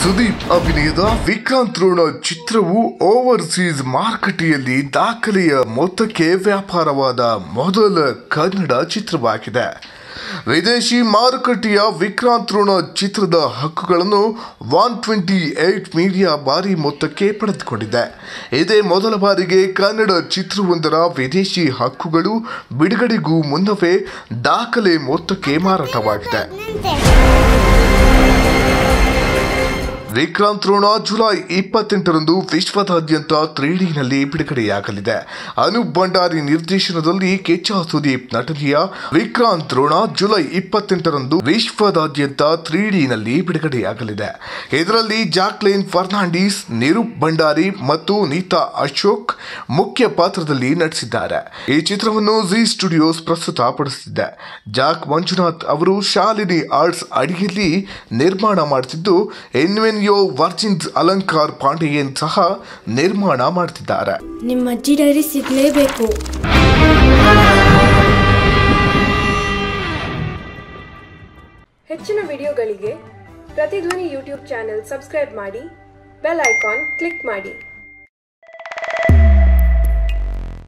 ಸುದೀಪ್ ಅಭಿನಯದ ವಿಕ್ರಾಂತ್ ರೋಣ ಚಿತ್ರವು ಓವರ್ಸೀಸ್ ಮಾರುಕಟ್ಟೆಯಲ್ಲಿ ದಾಖಲೆಯ ಮೊತ್ತಕ್ಕೆ ವ್ಯಾಪಾರವಾದ ಮೊದಲ ಕನ್ನಡ ಚಿತ್ರವಾಗಿದೆ ವಿದೇಶಿ ಮಾರುಕಟ್ಟೆಯ ವಿಕ್ರಾಂತ್ ರೋಣ ಚಿತ್ರದ ಹಕ್ಕುಗಳನ್ನು ಒನ್ ಟ್ವೆಂಟಿ ಏಟ್ ಮೀಡಿಯಾ ಭಾರಿ ಮೊತ್ತಕ್ಕೆ ಪಡೆದುಕೊಂಡಿದೆ ಇದೇ ಮೊದಲ ಬಾರಿಗೆ ಕನ್ನಡ ಚಿತ್ರವೊಂದರ ವಿದೇಶಿ ಹಕ್ಕುಗಳು ಬಿಡುಗಡೆಗೂ ಮುನ್ನವೇ ದಾಖಲೆ ಮೊತ್ತಕ್ಕೆ ಮಾರಾಟವಾಗಿದೆ ವಿಕ್ರಾಂತ್ ರೋಣ ಜುಲೈ ಇಪ್ಪತ್ತೆಂಟರಂದು ವಿಶ್ವದಾದ್ಯಂತ ತ್ರೀಡಿನಲ್ಲಿ ಬಿಡುಗಡೆಯಾಗಲಿದೆ ಅನೂಪ್ ಭಂಡಾರಿ ನಿರ್ದೇಶನದಲ್ಲಿ ಕೆಚ್ಚ ಸುದೀಪ್ ನಟನೆಯ ವಿಕ್ರಾಂತ್ ರೋಣ ಜುಲೈ ಇಪ್ಪತ್ತೆಂಟರಂದು ವಿಶ್ವದಾದ್ಯಂತ ತ್ರೀಡಿನಲ್ಲಿ ಬಿಡುಗಡೆಯಾಗಲಿದೆ ಇದರಲ್ಲಿ ಜಾಕ್ಲಿನ್ ಫರ್ನಾಂಡಿಸ್ ನಿರೂಪ್ ಭಂಡಾರಿ ಮತ್ತು ನೀತಾ ಅಶೋಕ್ ಮುಖ್ಯ ಪಾತ್ರದಲ್ಲಿ ನಟಿಸಿದ್ದಾರೆ ಈ ಚಿತ್ರವನ್ನು ಜಿ ಸ್ಟುಡಿಯೋಸ್ ಪ್ರಸ್ತುತಪಡಿಸುತ್ತಿದೆ ಜಾಕ್ ಮಂಜುನಾಥ್ ಅವರು ಶಾಲಿನಿ ಆರ್ಟ್ಸ್ ಅಡಿಯಲ್ಲಿ ನಿರ್ಮಾಣ ಮಾಡುತ್ತಿದ್ದು ಎನ್ವೆನ್ಯೋ ವರ್ಜಿನ್ಸ್ ಅಲಂಕಾರ್ ಪಾಂಡೆಯನ್ ಸಹ ನಿರ್ಮಾಣ ಮಾಡುತ್ತಿದ್ದಾರೆ ನಿಮ್ಮ ಅಜ್ಜಿ ಡೈರಿ ಸಿಗಲೇಬೇಕು ಹೆಚ್ಚಿನ ವಿಡಿಯೋಗಳಿಗೆ ಪ್ರತಿಧ್ವನಿ ಯೂಟ್ಯೂಬ್ ಚಾನೆಲ್ ಸಬ್ಸ್ಕ್ರೈಬ್ ಮಾಡಿ ಬೆಲ್ ಐಕಾನ್ ಕ್ಲಿಕ್ ಮಾಡಿ